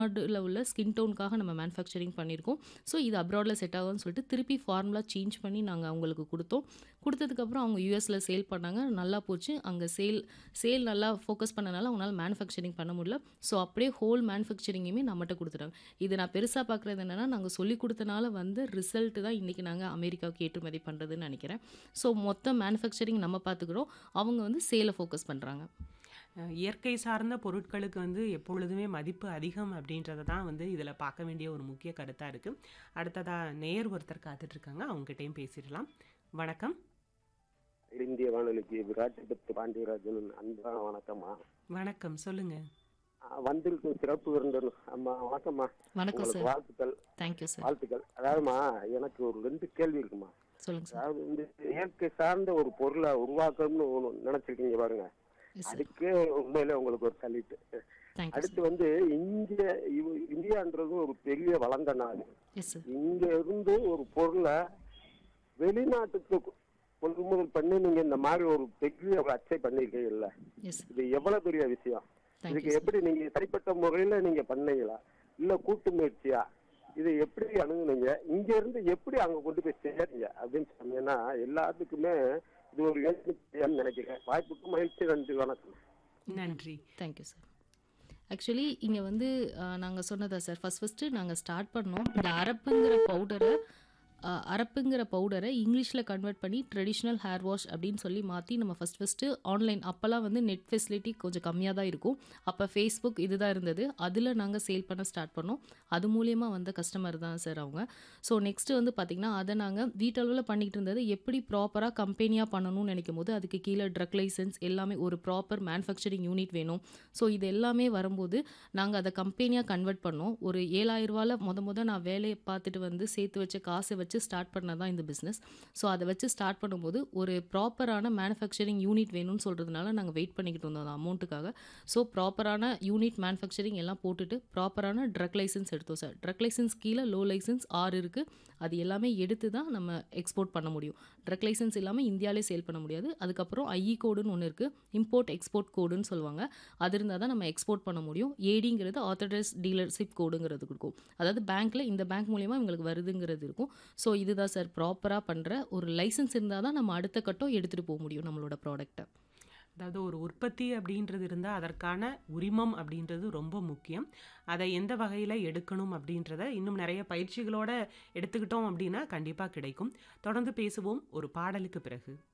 தமிழ்நாடுல உள்ள ஸ்கின் டோனுக்காக நம்ம மேனுஃபேக்சரிங் பண்ணியிருக்கோம். ஸோ இது அப்ராட்ல செட் ஆகும்னு சொல்லிட்டு திருப்பி ஃபார்முலா சேஞ்ச் பண்ணி நாங்க அவங்களுக்கு குடுத்தோம். குடுத்ததுக்கப்புறம் அவங்க யுஎஸ்ல சேல் பண்ணாங்க. நல்லா போச்சு. அங்க சேல் சேல் நல்லா ஃபோக்கஸ் பண்ணனால அவங்களால மேனுஃபேக்சரிங் பண்ண முடியல. ஸோ அப்படியே ஹோல் மேனுஃபேக்சரிங்குமே நம்மட்ட குடுத்துட்டாங்க. இது நான் பெருசா பார்க்குறது என்னன்னா, நாங்க சொல்லிக் குடுத்தனால வந்த ரிசல்ட் தான் இன்னைக்கு நாங்க அமெரிக்காவுக்கு ஏற்றுமதி பண்றதுன்னு நெனைக்கிறேன். ஸோ மொத்த மேனுஃபேக்சரிங் நம்ம பார்த்துக்கிறோம். அவங்க வந்து சேல ஃபோக்கஸ் பண்றாங்க. அ இயற்கை சார்ந்த பொருட்களுக்கு வந்து எப்பொழுதுமே மதிப்பு அதிகம் அப்படின்றத தான் வந்து இதில பார்க்க வேண்டிய ஒரு முக்கிய கருத்தா இருக்கு. அடுத்ததா நேயர் ஒருத்தர் காத்துட்டு இருக்காங்க. அவங்ககிட்டயும் பேசிடலாம். வணக்கம். இந்திய வானொலிக்கு விராட்டிபத்து பாண்டியராஜன் அன்பான வணக்கம்மா வணக்கம். சொல்லுங்க. அ, வந்திருக்கும் சிறப்பு விருந்தினர் அம்மா வணக்கம்மா வணக்கம் உங்களுக்கு சார். வாழ்த்துக்கள் தேங்க் யூ சார். வாழ்த்துக்கள் அதாவதுமா எனக்கு ஒரு ரெண்டு கேள்வி இருக்குமா சொல்லுங்க சார். அதாவது வந்து இயற்கை சார்ந்த ஒரு பொருளை உருவாக்கணும்னு ஒண்ணு நினைச்சிருக்கீங்க பாருங்க எஸ் சார். அதுக்கே உண்மையில உங்களுக்கு ஒரு சலிட்டு தேங்க் யூ அடுத்து சார். வந்து இந்திய இவ- இந்தியான்றது ஒரு பெரிய வளர்ந்த நாடு எஸ் சார். இங்க இருந்து ஒரு பொருளை வெளிநாட்டுக்கு கொள்முதல் பண்ணி நீங்க இந்த மாதிரி ஒரு பெரிய ஒரு அச்சை பண்ணிருக்கீங்கல்ல எஸ் சார். இது எவ்வளவு பெரிய விஷயம் தேங்க் இதுக்கு யூ சார். எப்படி நீங்க தனிப்பட்ட முறையில நீங்க பண்ணீங்களா இல்ல கூட்டு முயற்சியா இதை எப்படி அணுகுனீங்க இங்க இருந்து எப்படி அங்க கொண்டு போய் சேர்றீங்க அப்படின்னு சொன்னீங்கன்னா எல்லாத்துக்குமே இது ஒரு யோசனை நினைக்கிறேன் வாய்ப்புக்கு மகிழ்ச்சி நன்றி வணக்கம் நன்றி. Thank you sir. ஆக்சுவலி இங்க வந்து அ, நாங்க சொன்னதா சார் ஃபர்ஸ்ட் ஃபர்ஸ்ட்டு நாங்க ஸ்டார்ட் பண்ணோம். இந்த அரப்புங்கிற பவுடர அ, அரப்புங்கிற பவுடர இங்கிலீஷ்ல கன்வெர்ட் பண்ணி ட்ரெடிஷ்னல் ஹேர் வாஷ் அப்படின்னு சொல்லி மாத்தி நம்ம ஃபர்ஸ்ட் ஃபர்ஸ்ட்டு ஆன்லைன் அப்பலாம் வந்து நெட் ஃபெசிலிட்டி கொஞ்சம் கம்மியா தான் இருக்கும். அப்ப Facebook இதுதான் இருந்தது. அதுல நாங்க சேல் பண்ண ஸ்டார்ட் பண்ணோம். அது மூலியமா வந்த கஸ்டமர் தான் சார் அவங்க. ஸோ நெக்ஸ்ட் வந்து பார்த்தீங்கன்னா, அத நாங்க வீட்டளவுல பண்ணிக்கிட்டு இருந்தது எப்படி ப்ராப்பரா கம்பெனியா பண்ணணும்னு நினைக்கும்போது, அதுக்கு கீழ ட்ரக் லைசென்ஸ் எல்லாமே ஒரு ப்ராப்பர் மேனுஃபேக்சரிங் யூனிட் வேணும். ஸோ இது எல்லாமே வரும்போது, நாங்க அத கம்பெனியா கன்வெர்ட் பண்ணோம். ஒரு ரூ. 7,000 மொத மொத நான் வேலைய பார்த்துட்டு வந்து சேர்த்து வச்ச காச வச்சு ஸ்டார்ட் பண்ணது தான் இந்த பிசினஸ். ஸோ அத வச்சு ஸ்டார்ட் பண்ணும்போது, ஒரு ப்ராப்பரான மேனுஃபேக்சரிங் யூனிட் வேணும்னு சொல்றதுனால நாங்க வெயிட் பண்ணிக்கிட்டு இருந்தோம் அந்த அமௌண்ட்டுக்காக. ஸோ ப்ராப்பரான யூனிட் மேனுஃபேக்சரிங் எல்லாம் போட்டுட்டு, ப்ராப்பரான ட்ரக் லைசென்ஸ் எடுத்தோம் சார். ட்ரக் லைசென்ஸ் கீழ லோ லைசென்ஸ் 6 இருக்கு. அது எல்லாமே எடுத்து தான் நம்ம எக்ஸ்போர்ட் பண்ண முடியும். ட்ரக் லைசென்ஸ் இல்லாம இந்தியாவிலே சேல் பண்ண முடியாது. அதுக்கப்புறம் ஐஇ கோடுன்னு ஒண்ணு இருக்கு. இம்போர்ட் எக்ஸ்போர்ட் கோடுன்னு சொல்லுவாங்க. அது இருந்தா தான் நம்ம எக்ஸ்போர்ட் பண்ண முடியும். ஏடிங்கிறது ஆத்தரைஸ்ட் டீலர்ஷிப் கோடுங்கிறது இருக்கும். அதாவது பேங்க்ல இந்த பேங்க் மூலியமா இவங்களுக்கு வருதுங்கிறது இருக்கும். ஸோ இதுதான் சார் ப்ராப்பரா பண்ற ஒரு லைசென்ஸ் இருந்தா தான் நம்ம அடுத்த கட்டம் எடுத்துட்டு போ முடியும் நம்மளோட ப்ராடக்ட்ட. அதாவது ஒரு உற்பத்தி அப்படின்றது இருந்தா, அதற்கான உரிமம் அப்படின்றது ரொம்ப முக்கியம். அத எந்த வகையில எடுக்கணும் அப்படின்றத இன்னும் நிறைய பயிற்சிகளோட எடுத்துக்கிட்டோம் அப்படின்னா கண்டிப்பா கிடைக்கும். தொடர்ந்து பேசுவோம் ஒரு பாடலுக்கு பிறகு.